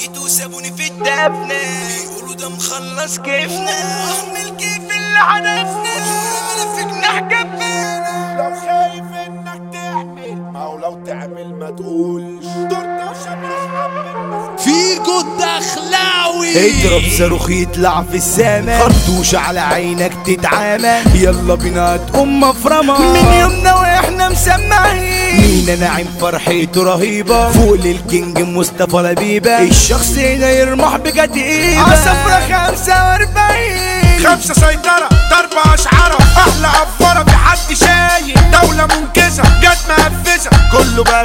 ميتوا سابوني في الدفنة بيقولوا ده مخلص كيفنا رغم الكيف اللي حدفنا انا في جناح جبانا لو خايف انك تعمل ما هو لو تعمل ما تقولش دورت وشمس حب فيجو الدخلاوي اضرب صاروخ يطلع في السما خرطوش على عينك تتعامى يلا بينا تقوم مفرمة من يومنا واحنا مسمعين مين ناعم فرحته رهيبة فوق للكينج مصطفى لبيبة الشخص هنا يرمح بجديدة عصفرة خمسة واربعين خمسة سيطرة ضربة أشعرة أحلى أفورة في حد شايف دولة منكسة جت مقفزة كله بقى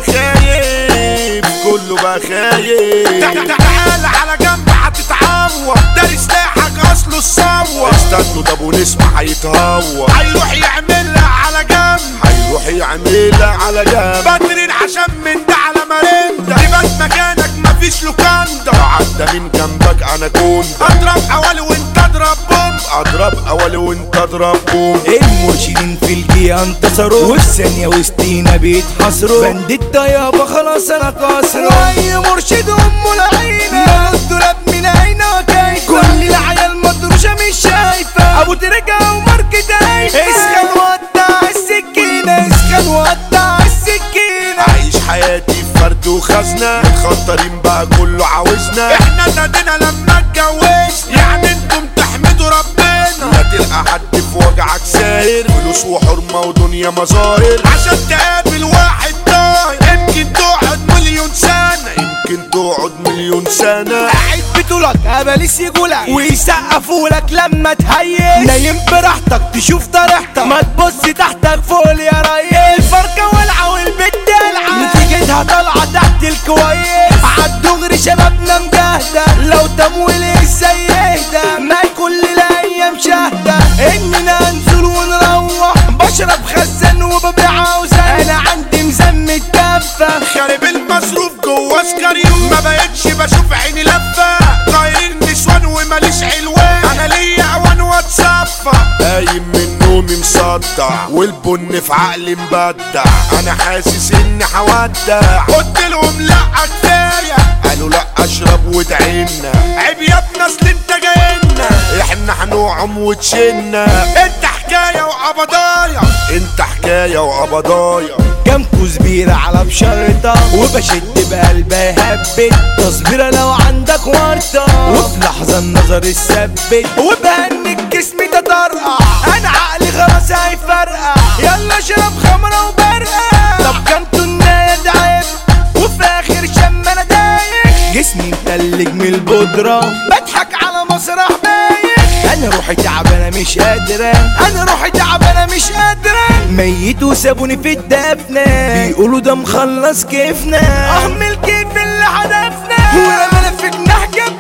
خايف كله بقى خايف تعالى على جنب هتتعور داري سلاحك أصله الصور استنوا ده أبو نسمة هيتهور هيروح يعملها على جنب هيروح يعملها على جنب بدرين عشان من ده على مرندة يبات مكانك مفيش لوكاندا عدى من جنبك أنا كنت أضرب أولي وأنت أضرب بوم أضرب أولي وأنت أضرب بوم المرشدين في الجيا انتصروا وفي ثانية وسطينا بيتحصروا بنديتا يابا خلاص انا كسروا اي مرشد امه العينة الدولاب من عينه وكيفة كل العيال مطروشة مش شايفة ابو ترجع وماركة عيفة اسخن وقطع السكينة اسخن وقطع السكينة عايش حياتي في فرد وخزنة متخطرين بقى كله عاوزنا احنا نادينا لما اتجوزنا يعني انتم تحمدوا ربنا لا تلقى حد في وجعك ساير فلوس وحرمة ودنيا مظاهر عشان تقابل واحد طاير يمكن تقعد مليون سنة يمكن تقعد مليون سنة قاعد بطولك اباليس يقولك ويسقفوا لك لما تهيس نايم براحتك تشوف طريحتك ما تبص تحتك فوق يا ريس الفرقه والعه والبت العه نتيجتها طالعه تحت الكويس عالدغري شبابنا مجاهده لو تمويل ازاي يهدى ما كل الايام شاهده اننا انزل ونروح بشرب خزن وببيع عاوزة انا عندي مزمة كفه خارب المصروف جوا سكريو ما بقتش بشوف عيني لفة طايرين نسوان وماليش علوان انا ليا اوان واتصفى قايم من نومي مصدع والبن في عقلي مبدع انا حاسس اني هودع قلت لهم لا كفايه قالوا لا اشرب وادعينا عيب يا ابني اصل انت جاينا احنا هنوعم وتشنا انت حكايه وقبضايا انت حكايه وقبضايا كام كزبيرة على بشرطة وبشد بقلبي هبت تصبيرة لو عندك ورطة وفي لحظة النظر الثبت وبهنك جسمي تطرقع انا عقلي خلاص هيفرقع يلا اشرب خمرة وبرقع طب كام تناية تعب وفي اخر شم انا دايخ جسمي متلج من البودرة بضحك على مسرح بايخ انا روحي تعبانة مش قادرة انا روحي تعبانة مش قادرة ميت وسابوني في الدفنة بيقولوا ده مخلص كيفنا اهمل كيف اللي حدفنا وانا انا في جناح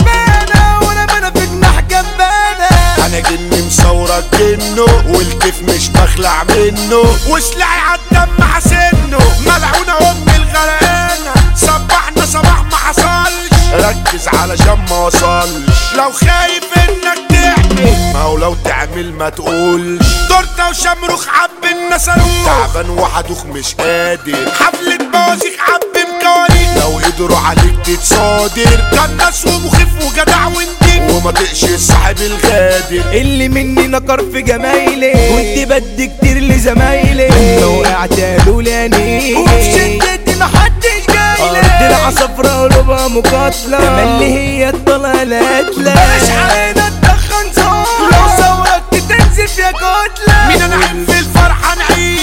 جبانة وانا انا في جناح جبانة انا جني مصورك جنه والكيف مش بخلع منه وسلاحي عالدم حسنه ملعونة ام الغرقانة صبحنا صباح ما حصلش ركز علشان ما وصلش لو خايف انك تعمل ما هو لو تعمل ما تقولش تورته وشمروخ عب النسروخ تعبان وحدوخ مش قادر حفلة بوازيك عب مكواريخ لو قدروا عليك تتصادر كان ناس ومخيف وجدع وندين وما تقش صاحب الغادر اللي مني نكر في جمايلي كنت بدي كتير لزمايلي اما وقعت قالوا لاني وفي شدتي محدش جايلي ارض العصفرة قلوبها مقاتلة تملي هي الضلالات لا بلاش علينا تدخن صوت لو ثورك تنزف يا كتلة مين انا عين في الفرحة نعيش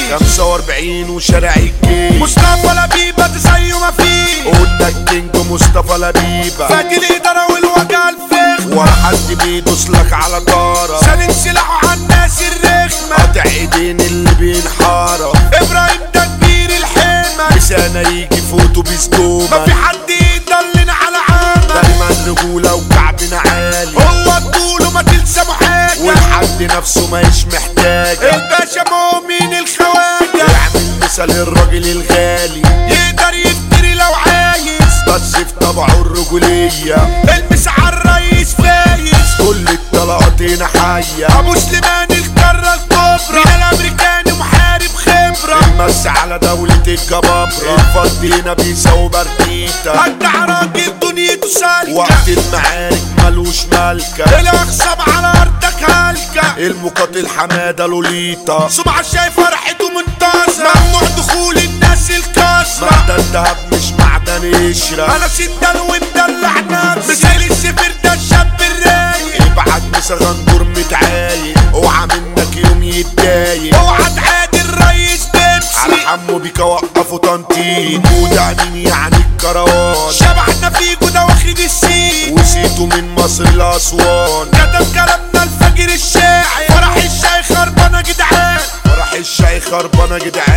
45 وشارع الجيش مصطفى لبيبة زيه ما فيه قلنا الكينج مصطفى لبيبة فادي الإدارة والوجع الفخ ولا حد بيدوس لك على طارة سالم سلاحه على الناس الرخمة قاطع ايدين اللي بينحارة ابراهيم ده كبير الحمى لسانه يجي فوتو بيسكومة ما في حد يضلنا على عامة دايما رجولة وكعبنا عالي هو الطول وما تلزموا حاجة والحد نفسه ماهيش محتاج الباشا مؤمن الخواجة يعمل مثال الراجل الغالي يقدر يفتري لو عايز بس في طبعه الرجولية المس على الرئيس فايز كل الطلقات هنا حية ابو سليمان القارة الكبرى من الامريكاني محارب خبرة المس على دولة الجبابرة الفض هنا بيساوي بارتيتا اجدع راجل دنيا سكته سالكة وقت المعارك ملوش مالكة الاخصام على ارضك هالكة المقاتل حمادة لوليتا سمعة شايف فرحته منتصرة ممنوع دخول الناس الكسرة معدن دهب مش معدن قشرة انا سندل ومدلع نفسي مثال السفر ده الشاب الرايق ابعت مسا غندور متعايق اوعى منك يوم يتضايق اوعى تعادي الريس بيبسي على حمو بيك وقفوا تنطيط وده مين يعني الكروان شبحنا فيكو ده واخد السين وسيتوا من مصر لاسوان كتب كلامنا الفجر الشاعر فرح الشاي خربانه جدعان فرح الشاي خربانه جدعان